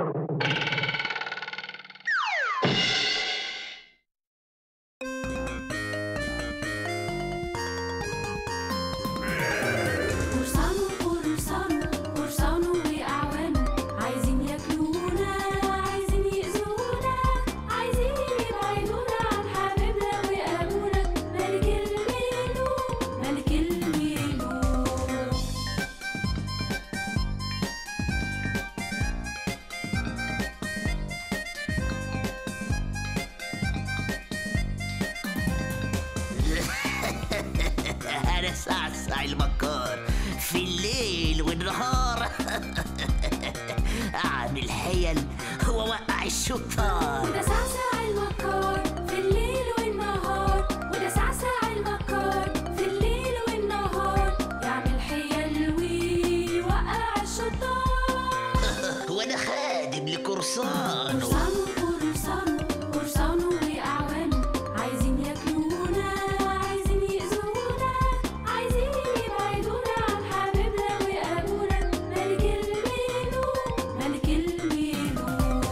قرصانه قرصانه قرصانه وأعوانه عايزين ياكلونا عايزين يأذونا عايزين يبعدونا عن حبيبنا وأبونا ملك الملوك ملك الملوك أنا صعصع المكار في الليل والنهار أعمل حيل وأوقع الشطار وده سعسع المكار في الليل والنهار وده سعسع المكار في الليل والنهار يعمل حيل ويوقع الشطار وأنا خادم لقرصانه قرصانه قرصانه قرصانه وأعوانه عايزين ياكلونا عايزين يأذونا عايزين يبعدونا عن حبيبنا وأبونا ملك الملوك ملك الملوك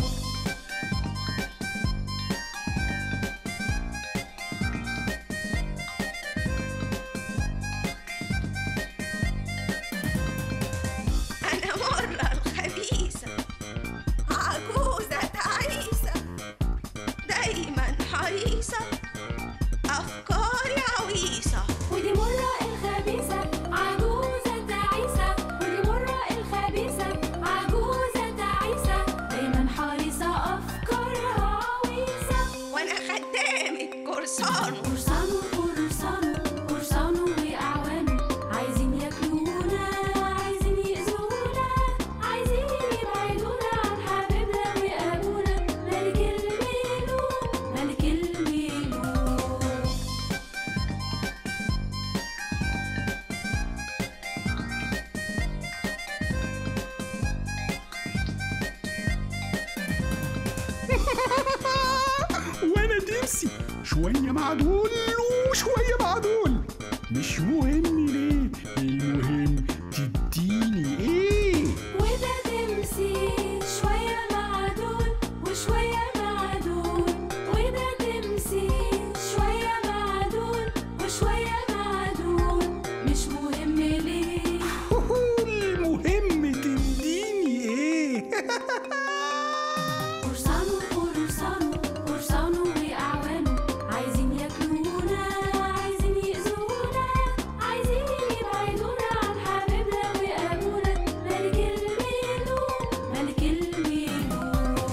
أنا مرة الخبيثة عجوزة تعيسة دايما حريصة أفكاري عويصة ودي مرة الخبيثة عجوزة تعيسة ودي مرة الخبيثة عجوزة تعيسة دايما حريصة أفكارها عويصة وأنا خدامة قرصانه قرصانه قرصانه قرصانه وأعوانه عايزين ياكلونا عايزين يأذونا عايزين يبعدونا عن حبيبنا وأبونا ملك الملوك ملك الملوك وانا ديمسي شوية مع دول وشوية مع دول مش مهم ليه المهم تديني ايه وده تمسي شوية مع دول وشوية مع دول وده تمسي شوية مع دول وشوية مع دول مش مهم ليه المهم تديني ايه قرصانه قرصانه قرصانه وأعوانه عايزين ياكلونا عايزين يأذونا عايزين يبعدونا عن حبيبنا وأبونا ملك الملوك ملك الملوك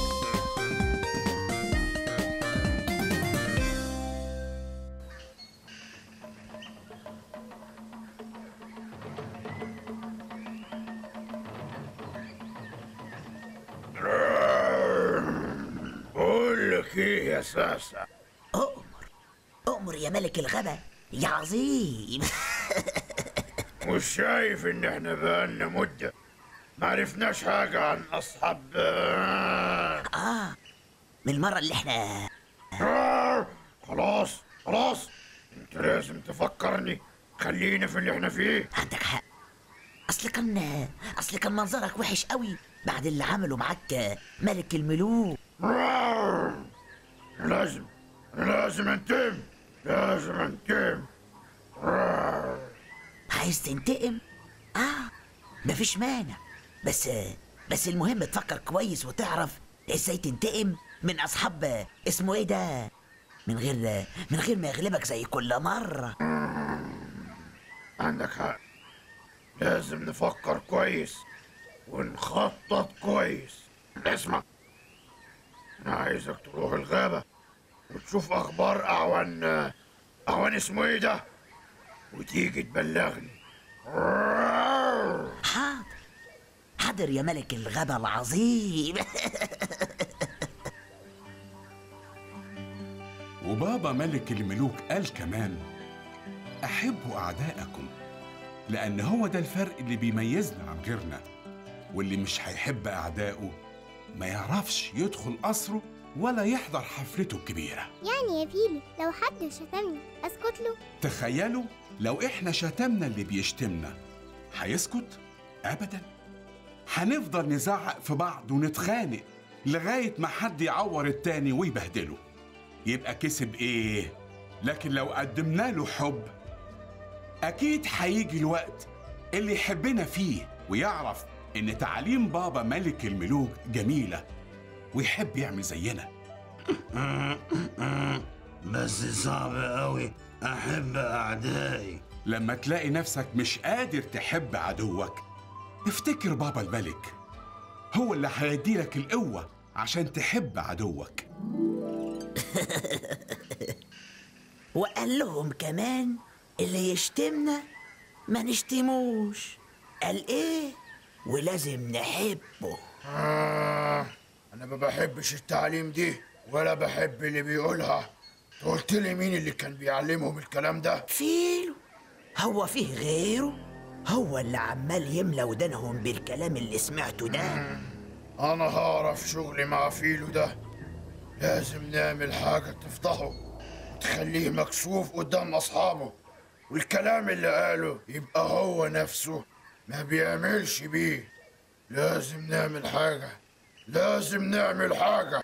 بقول لك ايه يا ساسا أؤمر أؤمر يا ملك الغبا يا عظيم مش شايف ان احنا بقالنا مدة ما عرفناش حاجة عن اصحاب آه من المرة اللي احنا آه، خلاص خلاص انت لازم تفكرني خلينا في اللي احنا فيه عندك حق أصل كان أصل كان منظرك وحش قوي بعد اللي عمله معاك ملك الملوك آه، لازم لازم انتم لازم انتم آه، عايز تنتقم؟ آه مفيش مانع بس بس المهم تفكر كويس وتعرف ازاي تنتقم من أصحاب اسمه ايه ده؟ من غير من غير ما يغلبك زي كل مرة عندك حق لازم نفكر كويس ونخطط كويس اسمع انا عايزك تروح الغابة وتشوف اخبار اعوان اعوان اسمه ايه ده وتيجي تبلغني حاضر حاضر يا ملك الغابة العظيم وبابا ملك الملوك قال كمان أحبوا أعداءكم لأن هو ده الفرق اللي بيميزنا عن غيرنا واللي مش هيحب أعدائه ما يعرفش يدخل قصره ولا يحضر حفلته الكبيرة يعني يا فيلو لو حد شتمني اسكت له تخيلوا لو إحنا شتمنا اللي بيشتمنا هيسكت؟ أبدا هنفضل نزعق في بعض ونتخانق لغاية ما حد يعور التاني ويبهدله يبقى كسب ايه لكن لو قدمنا له حب اكيد هيجي الوقت اللي يحبنا فيه ويعرف ان تعاليم بابا ملك الملوك جميلة ويحب يعمل زينا بس صعب قوي احب اعدائي لما تلاقي نفسك مش قادر تحب عدوك افتكر بابا الملك هو اللي هيديلك القوة عشان تحب عدوك وقال لهم كمان اللي يشتمنا ما نشتموش قال ايه ولازم نحبه آه انا ما بحبش التعليم دي ولا بحب اللي بيقولها قلت لي مين اللي كان بيعلمهم الكلام ده فيلو هو فيه غيره هو اللي عمال يملى ودانهم بالكلام اللي سمعته ده انا هعرف شغلي مع فيلو ده لازم نعمل حاجة تفضحه وتخليه مكسوف قدام اصحابه والكلام اللي قاله يبقى هو نفسه ما بيعملش بيه لازم نعمل حاجة لازم نعمل حاجة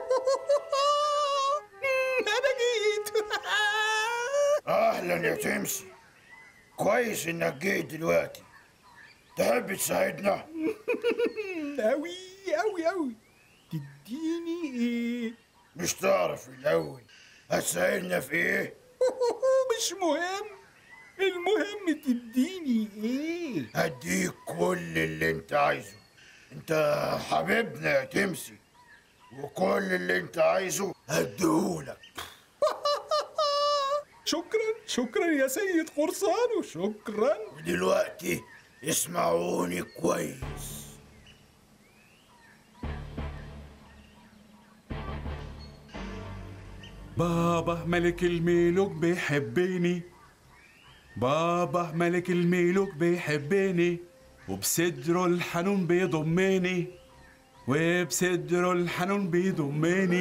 انا جيت اهلا يا تمسي كويس انك جيت دلوقتي تحب تساعدنا أوي أوي أوي تديني إيه؟ مش تعرف الاول هتساعدنا في ايه مش مهم المهم تديني إيه؟ هديك كل اللي انت عايزه انت حبيبنا يا تمسي وكل اللي انت عايزه هديهولك شكرا شكرا يا سيد قرصان وشكرا ودلوقتي اسمعوني كويس بابا ملك الملوك بيحبني بابا ملك الملوك بيحبني وبصدره الحنون بيضمني وبصدره الحنون بيضمني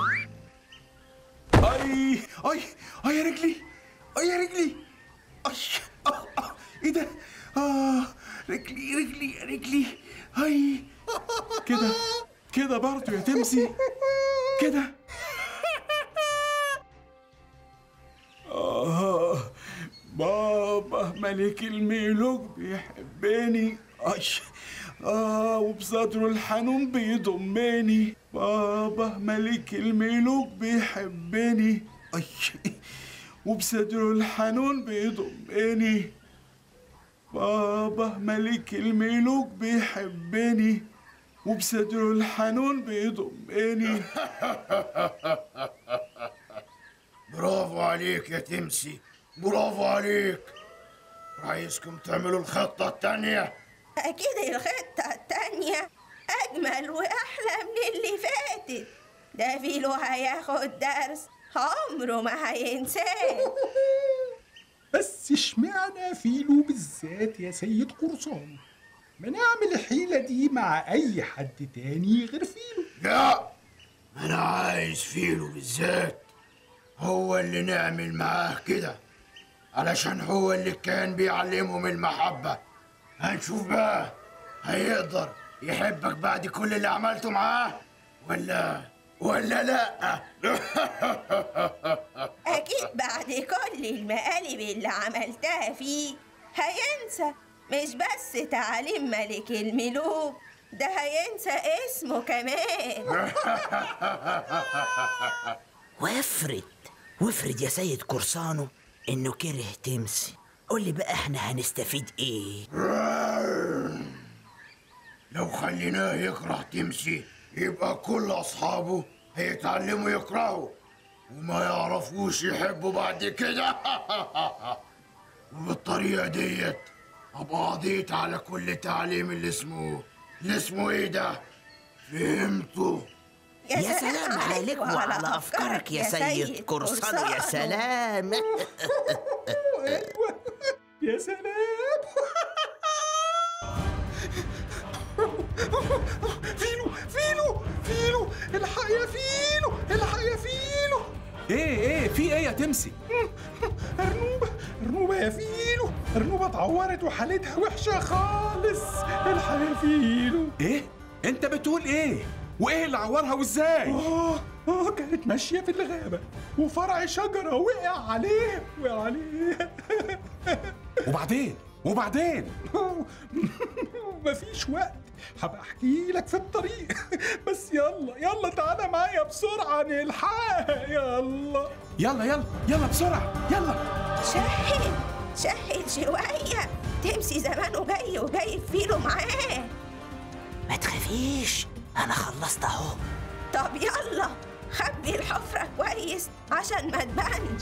اي اي اي يا رجلي اي يا رجلي اي آه آه ايه ده اه رجلي رجلي يا رجلي اي كده كده برضه يا تمسي كده آه بابا ملك الملوك بيحبني أي آه وبصدره الحنون بيضمني بابا ملك الملوك بيحبني أي وبصدره الحنون بيضمني بابا ملك الملوك بيحبني وبصدره الحنون بيضمني برافو عليك يا تمسي برافو عليك عايزكم تعملوا الخطة التانية أكيد الخطة التانية أجمل وأحلى من اللي فاتت ده فيلو هياخد درس عمره ما هينساه بس اشمعنى فيلو بالذات يا سيد قرصان ما نعمل الحيلة دي مع أي حد تاني غير فيلو لا أنا عايز فيلو بالذات هو اللي نعمل معاه كده علشان هو اللي كان بيعلمهم المحبة هنشوف بقى هيقدر يحبك بعد كل اللي عملته معاه ولا ولا لا أكيد بعد كل المقالب اللي عملتها فيه هينسى مش بس تعاليم ملك الملوك ده هينسى اسمه كمان وافرض وافرض يا سيد قرصانه انه كره تمسي قول لي بقى احنا هنستفيد ايه لو خليناه يكره تمسي يبقى كل أصحابه هيتعلموا يكرهوا وما يعرفوش يحبوا بعد كده وبالطريقة ديت أبقى قضيت على كل تعليم اللي اسمه اللي اسمه إيه ده؟ فهمتوا؟ يا سلام عليك وعلى افكارك يا سيد قرصانه يا سلام أيوة يا سلام فيلو فيلو فيلو الحق يا فيلو الحق يا فيلو ايه ايه في ايه يا تمسي أرنوبة أرنوبة يا فيلو أرنوبة اتعورت وحالتها وحشه خالص الحق يا فيلو ايه انت بتقول ايه وايه اللي عورها وازاي اه اه كانت ماشيه في الغابه وفرع شجره وقع عليه وقع عليه وبعدين وبعدين مفيش وقت هبقى احكي لك في الطريق بس يلا يلا تعالى معايا بسرعه نلحقها يلا يلا يلا يلا بسرعه يلا شهل شهل شوية تمسي زمانه جاي وجايب فيلو معاه ما تخافيش انا خلصت اهو طب يلا خبي الحفرة كويس عشان ما تبانش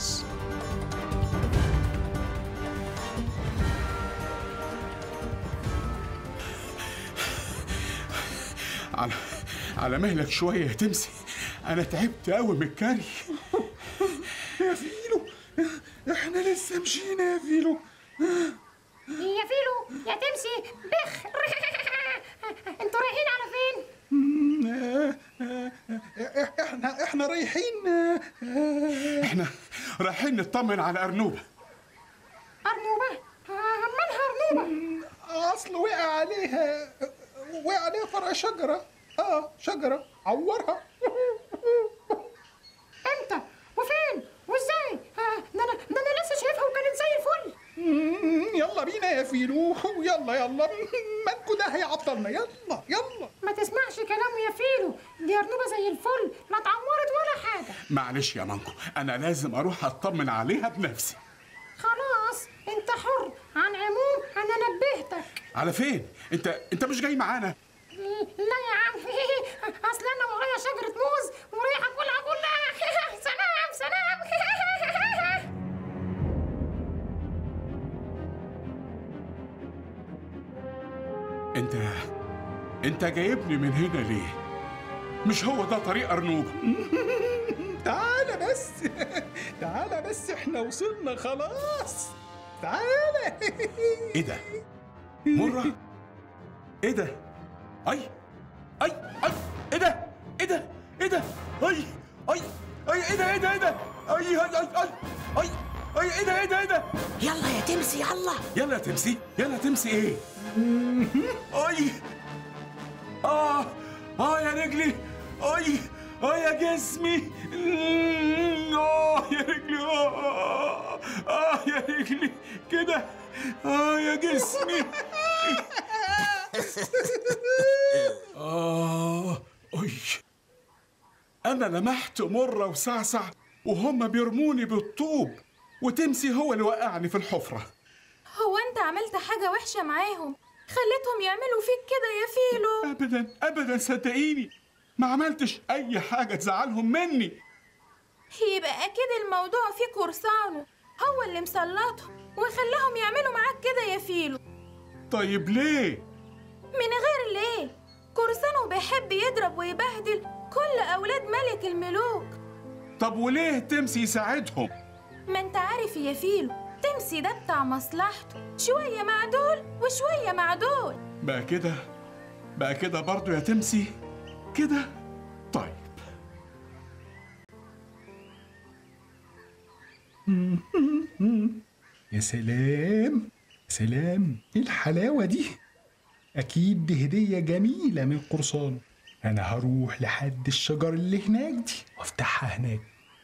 على على مهلك شويه يا تمسي انا تعبت قوي من الكري يا فيلو احنا لسه مشينا يا فيلو يا فيلو يا تمسي بخ انتوا رايحين على فين؟ آه، آه، آه، احنا احنا رايحين آه، آه، احنا رايحين نطمن على ارنوبه أرنوبة آه، مالها أرنوبة؟ اصل وقع عليها وقع عليها فرع شجره اه شجره عورها امتى؟ وفين؟ وازاي؟ آه، ده انا ده انا لسه شايفها وكانت زي الفل مم، يلا بينا يا فيلو يلا يلا مالكوا ده هيعطلنا يلا يلا ما تسمعش كلامه يا فيلو دي أرنوبة زي الفل لا اتعورت ولا حاجة معلش يا مانكو انا لازم اروح اطمن عليها بنفسي خلاص انت حر عن عموم انا نبهتك على فين انت انت مش جاي معانا لا يا عم اصل انا ورايا شجرة موز ورايح اكلها كلها سلام سلام انت انت جايبني من هنا ليه مش هو ده طريق ارنوبه تعالى بس تعالى بس احنا وصلنا خلاص تعالى ايه ده مره ايه ده اي اي اي ايه ده ايه ده ايه ده اي اي اي ايه ده ايه ده ايه ده اي اي اي اي اي اي ايه ده ايه ده ايه ده يلا يا تمسي يلا يلا يا تمسي يلا تمسي ايه اي اه اه يا رجلي اي اه يا جسمي مم، اه يا رجلي اه اه يا رجلي كده اه يا جسمي اه اي انا لمحت مره وسعسع وهم بيرموني بالطوب وتمسي هو اللي وقعني في الحفره هو انت عملت حاجة وحشة معاهم خليتهم يعملوا فيك كده يا فيلو ابدا ابدا صدقيني ما عملتش اي حاجه تزعلهم مني يبقى اكيد الموضوع فيه كورسانو هو اللي مسلطهم وخلاهم يعملوا معاك كده يا فيلو طيب ليه من غير ليه كورسانو بيحب يضرب ويبهدل كل اولاد ملك الملوك طب وليه تمسي يساعدهم ما انت عارف يا فيلو تمسي ده بتاع مصلحته شوية مع دول وشوية مع دول بقى كده بقى كده برضو يا تمسي كده طيب يا سلام سلام ايه الحلاوة دي أكيد دي هدية جميلة من قرصانه أنا هروح لحد الشجر اللي هناك دي وأفتحها هناك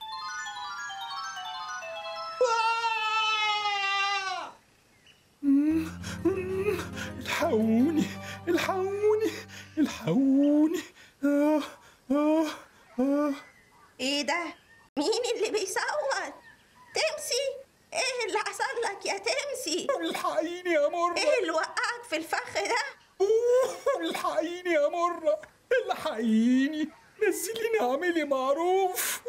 الحقوني الحقوني الحقوني آه آه آه ايه ده مين اللي بيصوت تمسي ايه اللي حصل لك يا تمسي الحقيني يا مرة ايه اللي وقعك في الفخ ده أوه، الحقيني يا مرة الحقيني نزليني اعملي معروف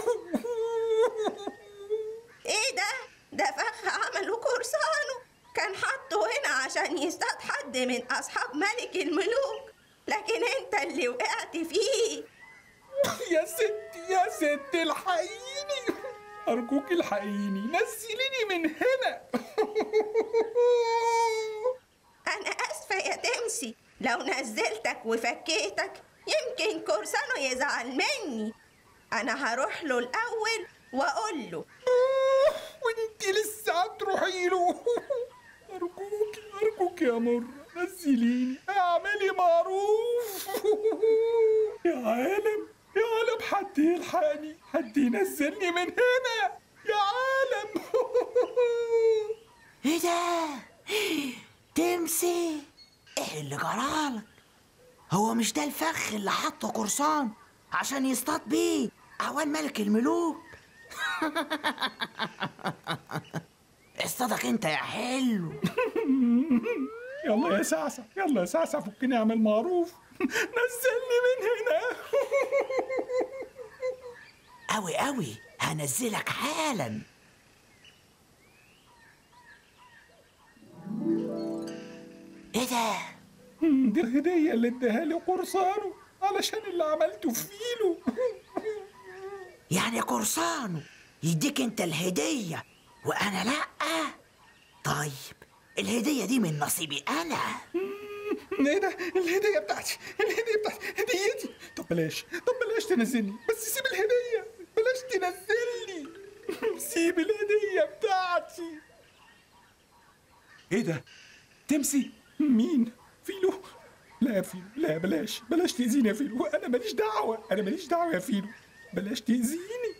ايه ده ده فخ عمله كورسانو كان حاطه هنا عشان يصطاد حد من اصحاب ملك الملوك لكن انت اللي وقعت فيه يا ستي يا ستي الحقيني أرجوك الحقيني نزليني من هنا انا اسفه يا تمسي لو نزلتك وفكيتك يمكن كورسانو يزعل مني انا هروح له الاول واقول له وانتي لسه هتروحي له أرجوك أرجوك يا مرة نزليني اعملي معروف يا عالم يا عالم حد يلحقني حد ينزلني من هنا يا عالم ايه ده تمسي ايه اللي جرالك هو مش ده الفخ اللي حطه قرصان عشان يصطاد بيه اعوان ملك الملوك اصطادك انت يا حلو يلا يا سعسع يلا يا سعسع فكني اعمل معروف نزلني من هنا قوي قوي هنزلك حالا ايه ده دي الهدية اللي اداها لي قرصانه علشان اللي عملته في فيلو يعني قرصانه يديك انت الهدية وانا لا طيب الهدية دي من نصيبي انا ايه ده الهدية بتاعتي الهدية بتاعتي هديتي طب بلاش طب بلاش تنزلني بس سيب الهدية بلاش تنزلني سيب الهدية بتاعتي ايه ده تمسي مين فيلو لا يا فيلو لا بلاش بلاش تأذيني يا فيلو انا ماليش دعوة انا ماليش دعوة يا فيلو بلاش تأذيني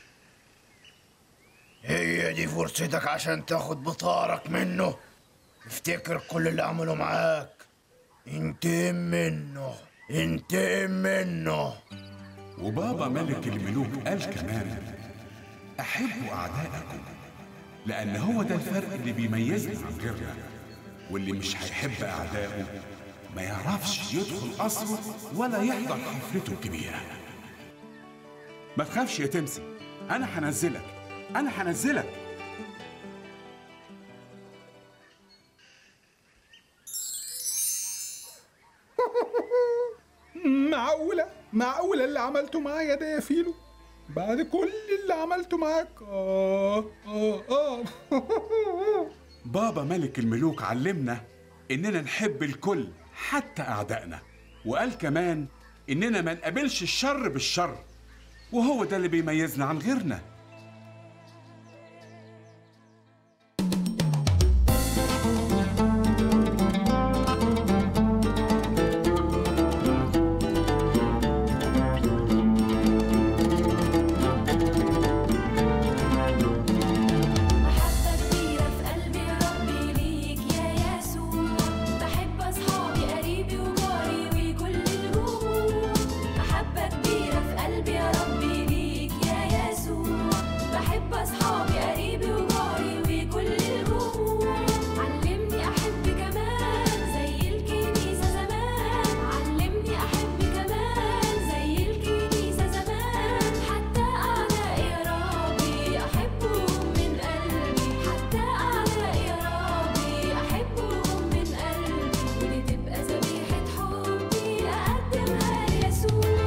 هي دي فرصتك عشان تاخد بطارك منه افتكر كل اللي عمله معاك انتقم منه انتقم منه وبابا ملك الملوك قال كمان أحبوا أعداءكم لأن هو ده الفرق اللي بيميزنا عن غيرنا واللي مش هيحب أعدائه ما يعرفش يدخل قصره ولا يحضر حفلته الكبيرة ما تخافش يا تمسي أنا هنزلك أنا هنزلك معقولة معقولة اللي عملته معايا ده يا فيلو بعد كل اللي عملته معاك آه آه آه بابا ملك الملوك علمنا إننا نحب الكل حتى أعدائنا وقال كمان إننا ما نقابلش الشر بالشر وهو ده اللي بيميزنا عن غيرنا محبة كبيرة في قلبي يا ربي ليك يا يسوع بحب أصحابي قريبي وجاري وكل الجمهور محبة كبيرة في قلبي يا ربي ليك يا يسوع بحب أصحابي قريبي وجاري وكل الجمهور علمني أحب كمان زي الكنيسة زمان علمني أحب كمان زي الكنيسة زمان حتى أعدائي يا ربي أحبهم من قلبي حتى أعدائي يا ربي أحبهم من قلبي ودي تبقى ذبيحة حبي أقدمها ليسوع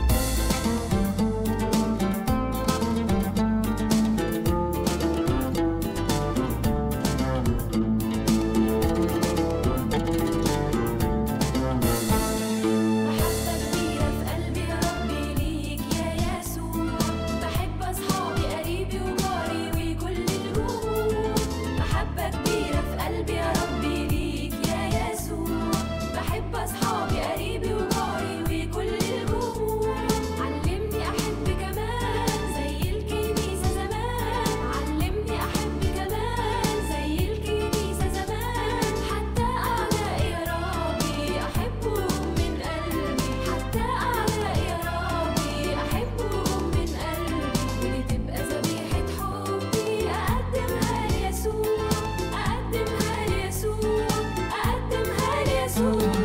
محبة كبيرة في قلبي يا ربي ليك يا يسوع بحب أصحابي قريبي وجاري وكل الجمهور محبة كبيرة في قلبي يا ربي ليك يا يسوع بحب أصحابي قريبي وجاري وكل الجمهور علمني أحب كمان زي الكنيسة زمان علمني أحب كمان زي الكنيسة زمان حتى أعدائي يا ربي أحبهم من قلبي حتى أعدائي يا ربي أحبهم من قلبي ودي تبقى ذبيحة حبي أقدمها ليسوع أقدمها ليسوع أقدمها ليسوع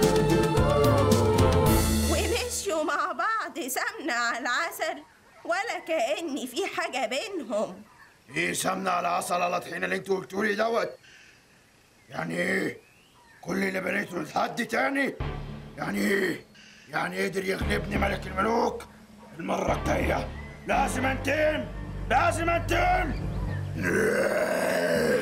ومشيوا مع بعض سمنة على العسل ولا كأن في حاجة بينهم ايه سمنة على عسل على طحينة اللي انتوا قلتوا لي دوت يعني ايه كل اللي بنيته لحد تاني يعني ايه يعني قدر يغلبني ملك الملوك المرة الجاية لازم انتقم لازم انتقم